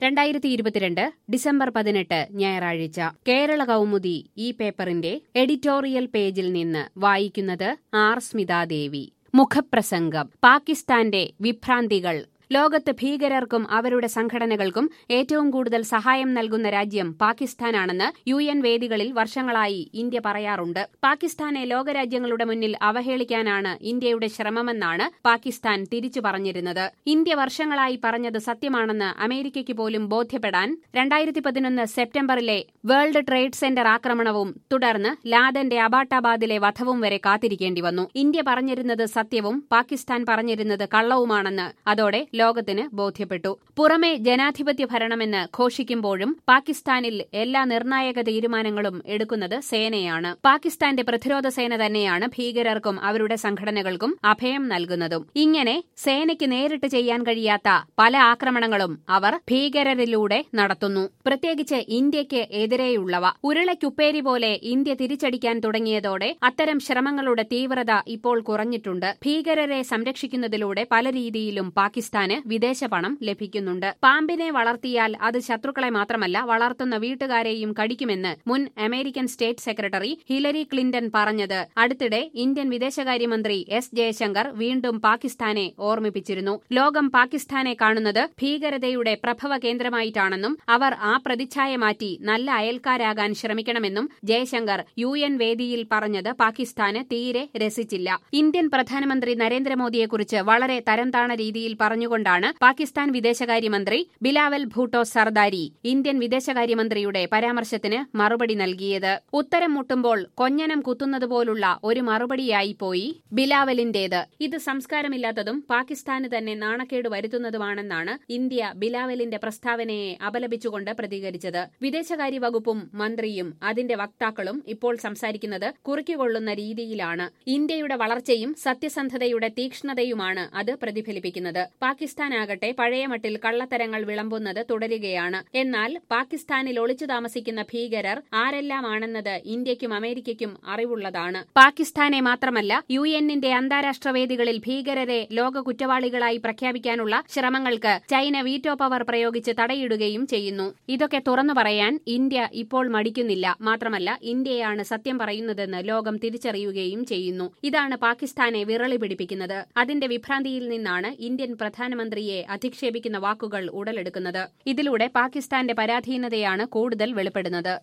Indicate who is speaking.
Speaker 1: രണ്ടായിരത്തി ഇരുപത്തിരണ്ട് ഡിസംബർ പതിനെട്ട് ഞായറാഴ്ച കേരള കൗമുദി ഈ പേപ്പറിന്റെ എഡിറ്റോറിയൽ പേജിൽ നിന്ന് വായിക്കുന്നത് ആർ സ്മിതാദേവി മുഖപ്രസംഗം പാകിസ്ഥാന്റെ വിഭ്രാന്തികൾ ലോകത്ത് ഭീകരർക്കും അവരുടെ സംഘടനകൾക്കും ഏറ്റവും കൂടുതൽ സഹായം നൽകുന്ന രാജ്യം പാകിസ്ഥാനാണെന്ന് യു എൻ വേദികളിൽ വർഷങ്ങളായി ഇന്ത്യ പറയാറുണ്ട് പാകിസ്ഥാനെ ലോകരാജ്യങ്ങളുടെ മുന്നിൽ അവഹേളിക്കാനാണ് ഇന്ത്യയുടെ ശ്രമമെന്നാണ് പാകിസ്ഥാൻ തിരിച്ചു പറഞ്ഞിരുന്നത് ഇന്ത്യ വർഷങ്ങളായി പറഞ്ഞത് സത്യമാണെന്ന് അമേരിക്കയ്ക്ക് പോലും ബോധ്യപ്പെടാൻ രണ്ടായിരത്തി പതിനൊന്ന് സെപ്റ്റംബറിലെ വേൾഡ് ട്രേഡ് സെന്റർ ആക്രമണവും തുടർന്ന് ലാദന്റെ അബാട്ടാബാദിലെ വധവും വരെ കാത്തിരിക്കേണ്ടി വന്നു ഇന്ത്യ പറഞ്ഞിരുന്നത് സത്യവും പാകിസ്ഥാൻ പറഞ്ഞിരുന്നത് കള്ളവുമാണെന്ന് അതോടെ ലോകത്തിന് ബോധ്യപ്പെട്ടു പുറമെ ജനാധിപത്യ ഭരണമെന്ന് ഘോഷിക്കുമ്പോഴും പാകിസ്ഥാനിൽ എല്ലാ നിർണായക തീരുമാനങ്ങളും എടുക്കുന്നത് സേനയാണ് പാകിസ്ഥാന്റെ പ്രതിരോധ സേന തന്നെയാണ് ഭീകരർക്കും അവരുടെ സംഘടനകൾക്കും അഭയം നൽകുന്നതും ഇങ്ങനെ സേനയ്ക്ക് നേരിട്ട് ചെയ്യാൻ കഴിയാത്ത പല ആക്രമണങ്ങളും അവർ ഭീകരരിലൂടെ നടത്തുന്നു പ്രത്യേകിച്ച് ഇന്ത്യയ്ക്ക് എതിരെയുള്ളവ ഉരുളയ്ക്കുപ്പേരി പോലെ ഇന്ത്യ തിരിച്ചടിക്കാൻ തുടങ്ങിയതോടെ അത്തരം ശ്രമങ്ങളുടെ തീവ്രത ഇപ്പോൾ കുറഞ്ഞിട്ടുണ്ട് ഭീകരരെ സംരക്ഷിക്കുന്നതിലൂടെ പല രീതിയിലും പാകിസ്ഥാന് വിദേശ പണം ലഭിക്കുന്നുണ്ട് പാമ്പിനെ വളർത്തിയാൽ അത് ശത്രുക്കളെ മാത്രമല്ല വളർത്തുന്ന വീട്ടുകാരെയും കടിക്കുമെന്ന് മുൻ American state secretary Hillary Clinton പറഞ്ഞത് അടുത്തിടെ ഇന്ത്യൻ വിദേശകാര്യമന്ത്രി എസ് ജയശങ്കർ വീണ്ടും പാകിസ്ഥാനെ ഓർമ്മിപ്പിച്ചിരുന്നു ലോകം പാകിസ്ഥാനെ കാണുന്നത് ഭീകരതയുടെ പ്രഭവ കേന്ദ്രമായിട്ടാണെന്നും അവർ ആ പ്രതിച്ഛായ മാറ്റി നല്ല അയൽക്കാരാകാൻ ശ്രമിക്കണമെന്നും ജയശങ്കർ യു എൻ വേദിയിൽ പറഞ്ഞത് പാകിസ്ഥാന് തീരെ രസിച്ചില്ല ഇന്ത്യൻ പ്രധാനമന്ത്രി നരേന്ദ്രമോദിയെക്കുറിച്ച് വളരെ തരംതാണ രീതിയിൽ പറഞ്ഞുകൊണ്ടാണ് പാകിസ്ഥാൻ വിദേശകാര്യമന്ത്രി ബിലാവൽ ഭൂട്ടോ സർദാരി ഇന്ത്യൻ വിദേശകാര്യമന്ത്രിയുടെ പരാമർശത്തിന് മറുപടി നൽകിയത് ഉത്തരം മുട്ടുമ്പോൾ കൊഞ്ഞനം കുത്തുന്നതുപോലുള്ള ഒരു മറുപടിയായി പോയി ബിലാവലിന്റേത് ഇത് സംസ്കാരമില്ലാത്തതും പാകിസ്ഥാന് തന്നെ നാണക്കേട് വരുത്തുന്നതുമാണെന്നാണ് ഇന്ത്യ ബിലാവലിന്റെ പ്രസ്താവനയെ അപലപിച്ചുകൊണ്ട് പ്രതികരിച്ചത് വിദേശകാര്യ വകുപ്പും മന്ത്രിയും അതിന്റെ വക്താക്കളും ഇപ്പോൾ സംസാരിക്കുന്നത് കുറിക്കുകൊള്ളുന്ന രീതിയിലാണ് ഇന്ത്യയുടെ വളർച്ചയും സത്യസന്ധതയുടെ തീക്ഷ്ണതയുമാണ് അത് പ്രതിഫലിപ്പിക്കുന്നത് പാകിസ്ഥാനാകട്ടെ പഴയ മട്ടിൽ കള്ളത്തരങ്ങൾ വിളമ്പുന്നത് തുടരുകയാണ് എന്നാൽ പാകിസ്ഥാനിൽ ഒളിച്ചു താമസിക്കുന്ന ഭീകരർ ആരെല്ലാമാണെന്നത് ഇന്ത്യയ്ക്കും അമേരിക്കയ്ക്കും അറിവുള്ളതാണ് പാകിസ്ഥാനെ മാത്രമല്ല യു എന്നിന്റെ അന്താരാഷ്ട്ര വേദികളിൽ ഭീകരരെ ലോക കുറ്റവാളികളായി പ്രഖ്യാപിക്കാനുള്ള ശ്രമങ്ങൾക്ക് ചൈന വീറ്റോ പവർ പ്രയോഗിച്ച് തടയിടുകയും ചെയ്യുന്നു ഇതൊക്കെ തുറന്നു പറയാൻ ഇന്ത്യ ഇപ്പോൾ മടിക്കുന്നില്ല മാത്രമല്ല ഇന്ത്യയാണ് സത്യം പറയുന്നതെന്ന് ലോകം തിരിച്ചറിയുകയും ചെയ്യുന്നു ഇതാണ് പാകിസ്ഥാനെ വിറളി പിടിപ്പിക്കുന്നത് അതിന്റെ വിഭ്രാന്തിയിൽ നിന്നാണ് ഇന്ത്യൻ പ്രധാനമന്ത്രിയെ അധിക്ഷേപിക്കുന്ന വാക്കുകൾ ഉടലെടുക്കുന്നത് ഇതിലൂടെ പാകിസ്ഥാന്റെ പരാധീനതയാണ് കൂടുതൽ വെളിപ്പെടുന്നത്